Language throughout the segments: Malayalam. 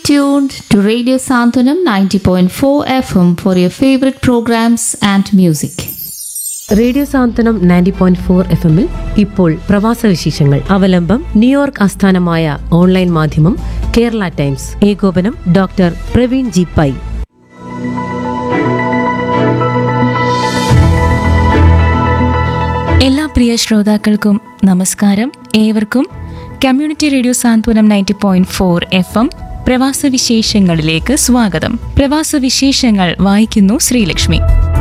tuned to Radio Santanam 90.4 FM for your favorite programs and music. Radio Santhwanam ninety point four F എമ്മിൽ ഇപ്പോൾ പ്രവാസ വിശേഷങ്ങൾ അവലംബം ന്യൂയോർക്ക് ആസ്ഥാനമായ ഓൺലൈൻ മാധ്യമം കേരള ടൈംസ് ഏകോപനം ഡോക്ടർ പ്രവീൺ ജി പൈ എല്ലാ പ്രിയ ശ്രോതാക്കൾക്കും നമസ്കാരം ഏവർക്കും community radio Santhwanam ninety point four F M പ്രവാസ വിശേഷങ്ങളിലേക്ക് സ്വാഗതം പ്രവാസ വിശേഷങ്ങൾ വായിക്കുന്നു ശ്രീലക്ഷ്മി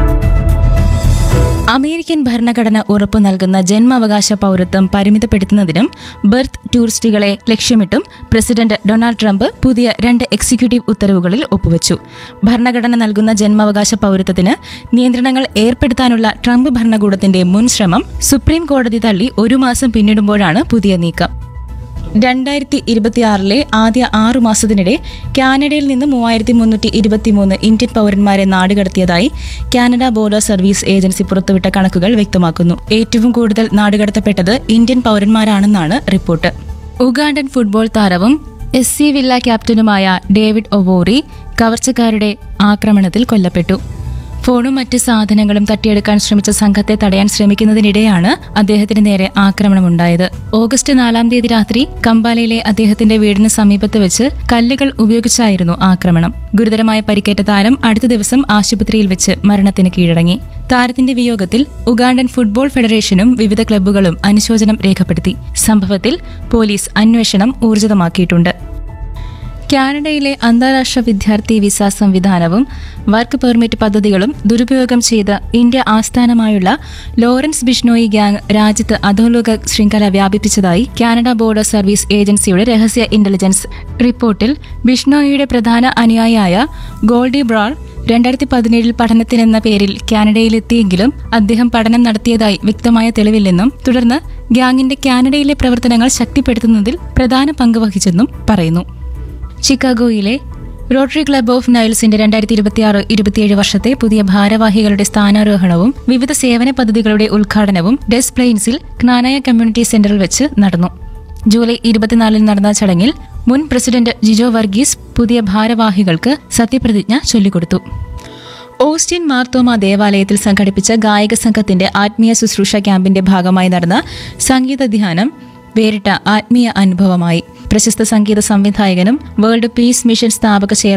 അമേരിക്കൻ ഭരണഘടന ഉറപ്പു നൽകുന്ന ജന്മാവകാശ പൗരത്വം പരിമിതപ്പെടുത്തുന്നതിനും ബർത്ത് ടൂറിസ്റ്റുകളെ ലക്ഷ്യമിട്ടും പ്രസിഡന്റ് ഡൊണാൾഡ് ട്രംപ് പുതിയ രണ്ട് എക്സിക്യൂട്ടീവ് ഉത്തരവുകളിൽ ഒപ്പുവച്ചു ഭരണഘടന നൽകുന്ന ജന്മാവകാശ പൗരത്വത്തിന് നിയന്ത്രണങ്ങൾ ഏർപ്പെടുത്താനുള്ള ട്രംപ് ഭരണകൂടത്തിന്റെ മുൻ ശ്രമം സുപ്രീം കോടതി തള്ളി ഒരു മാസം പിന്നിടുമ്പോഴാണ് പുതിയ നീക്കം രണ്ടായിരത്തി ഇരുപത്തിയാറിലെ ആദ്യ ആറു മാസത്തിനിടെ കാനഡയിൽ നിന്ന് മൂവായിരത്തി മുന്നൂറ്റി ഇരുപത്തിമൂന്ന് ഇന്ത്യൻ പൗരന്മാരെ നാടുകടത്തിയതായി കാനഡ ബോർഡർ സർവീസ് ഏജൻസി പുറത്തുവിട്ട കണക്കുകൾ വ്യക്തമാക്കുന്നു ഏറ്റവും കൂടുതൽ നാടുകടത്തപ്പെട്ടത് ഇന്ത്യൻ പൗരന്മാരാണെന്നാണ് റിപ്പോർട്ട് ഉഗാണ്ടൻ ഫുട്ബോൾ താരവും എസ് സി വില്ല ക്യാപ്റ്റനുമായ ഡേവിഡ് ഒവോറി കവർച്ചക്കാരുടെ ആക്രമണത്തിൽ കൊല്ലപ്പെട്ടു ഫോണും മറ്റ് സാധനങ്ങളും തട്ടിയെടുക്കാൻ ശ്രമിച്ച സംഘത്തെ തടയാൻ ശ്രമിക്കുന്നതിനിടെയാണ് അദ്ദേഹത്തിന് നേരെ ആക്രമണമുണ്ടായത് ഓഗസ്റ്റ് നാലാം തീയതി രാത്രി കമ്പാലയിലെ അദ്ദേഹത്തിന്റെ വീടിന് സമീപത്ത് വെച്ച് കല്ലുകൾ ഉപയോഗിച്ചായിരുന്നു ആക്രമണം ഗുരുതരമായ പരിക്കേറ്റ താരം അടുത്ത ദിവസം ആശുപത്രിയിൽ വെച്ച് മരണത്തിന് കീഴടങ്ങി താരത്തിന്റെ വിയോഗത്തിൽ ഉഗാണ്ടൻ ഫുട്ബോൾ ഫെഡറേഷനും വിവിധ ക്ലബ്ബുകളും അനുശോചനം രേഖപ്പെടുത്തി സംഭവത്തിൽ പോലീസ് അന്വേഷണം ഊർജിതമാക്കിയിട്ടുണ്ട് കാനഡയിലെ അന്താരാഷ്ട്ര വിദ്യാർത്ഥി വിസ സംവിധാനവും വർക്ക് പെർമിറ്റ് പദ്ധതികളും ദുരുപയോഗം ചെയ്ത് ഇന്ത്യ ആസ്ഥാനമായുള്ള ലോറൻസ് ബിഷ്ണോയി ഗ്യാങ് രാജ്യത്ത് അധോലോക ശൃംഖല വ്യാപിപ്പിച്ചതായി കാനഡ ബോർഡർ സർവീസ് ഏജൻസിയുടെ രഹസ്യ ഇന്റലിജൻസ് റിപ്പോർട്ടിൽ ബിഷ്ണോയിയുടെ പ്രധാന അനുയായിയായ ഗോൾഡി ബ്രാൾ രണ്ടായിരത്തി പതിനേഴിൽ പഠനത്തിനെന്ന പേരിൽ കാനഡയിലെത്തിയെങ്കിലും അദ്ദേഹം പഠനം നടത്തിയതായി വ്യക്തമായ തെളിവില്ലെന്നും തുടർന്ന് ഗ്യാങ്ങിന്റെ കാനഡയിലെ പ്രവർത്തനങ്ങൾ ശക്തിപ്പെടുത്തുന്നതിൽ പ്രധാന പങ്ക് വഹിച്ചെന്നും പറയുന്നു ചിക്കാഗോയിലെ റോട്ടറി ക്ലബ് ഓഫ് നൈൽസിന്റെ രണ്ടായിരത്തി ഇരുപത്തിയാറ് ഇരുപത്തിയേഴ് വർഷത്തെ പുതിയ ഭാരവാഹികളുടെ സ്ഥാനാരോഹണവും വിവിധ സേവന പദ്ധതികളുടെ ഉദ്ഘാടനവും ഡെസ് പ്ലെയിൻസിൽ ജ്ഞാനായ കമ്മ്യൂണിറ്റി സെന്ററിൽ വെച്ച് നടന്നു ജൂലൈ ഇരുപത്തിനാലിന് നടന്ന ചടങ്ങിൽ മുൻ പ്രസിഡന്റ് ജിജോ വർഗീസ് പുതിയ ഭാരവാഹികൾക്ക് സത്യപ്രതിജ്ഞ ചൊല്ലിക്കൊടുത്തു ഓസ്റ്റിൻ മാർത്തോമ ദേവാലയത്തിൽ സംഘടിപ്പിച്ച ഗായക സംഘത്തിന്റെ ആത്മീയ ശുശ്രൂഷ ക്യാമ്പിന്റെ ഭാഗമായി നടന്ന സംഗീത ധ്യാനം വേറിട്ട ആത്മീയ അനുഭവമായി പ്രശസ്ത സംഗീത സംവിധായകനും വേൾഡ് പീസ് മിഷൻ സ്ഥാപക ചെയർ